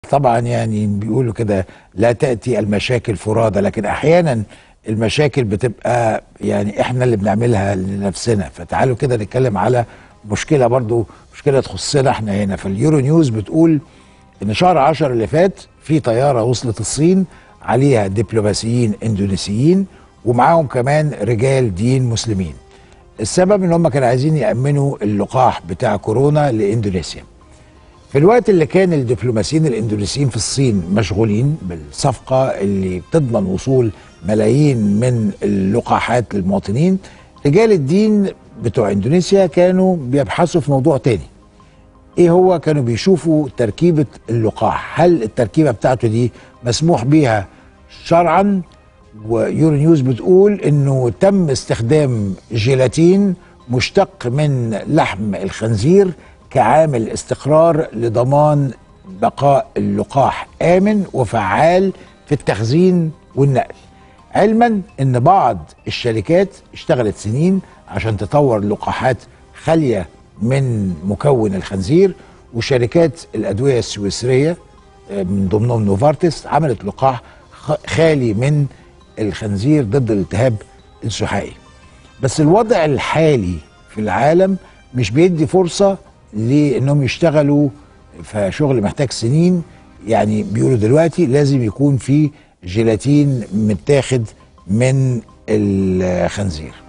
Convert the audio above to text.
طبعا يعني بيقولوا كده لا تأتي المشاكل فرادى لكن أحيانا المشاكل بتبقى يعني احنا اللي بنعملها لنفسنا فتعالوا كده نتكلم على مشكلة برضو مشكلة تخصنا احنا هنا فاليورو نيوز بتقول ان شهر عشر اللي فات في طيارة وصلت الصين عليها دبلوماسيين اندونيسيين ومعاهم كمان رجال دين مسلمين السبب ان هم كانوا عايزين يأمنوا اللقاح بتاع كورونا لإندونيسيا في الوقت اللي كان الدبلوماسيين الاندونيسيين في الصين مشغولين بالصفقه اللي بتضمن وصول ملايين من اللقاحات للمواطنين رجال الدين بتوع اندونيسيا كانوا بيبحثوا في موضوع تاني ايه هو كانوا بيشوفوا تركيبه اللقاح هل التركيبه بتاعته دي مسموح بيها شرعا ويورو نيوز بتقول انه تم استخدام جيلاتين مشتق من لحم الخنزير كعامل استقرار لضمان بقاء اللقاح امن وفعال في التخزين والنقل علما ان بعض الشركات اشتغلت سنين عشان تطور لقاحات خاليه من مكون الخنزير وشركات الادويه السويسريه من ضمنهم نوفارتس عملت لقاح خالي من الخنزير ضد الالتهاب السحائي بس الوضع الحالي في العالم مش بيدي فرصه لانهم يشتغلوا في شغل محتاج سنين يعني بيقولوا دلوقتي لازم يكون في جيلاتين متاخد من الخنزير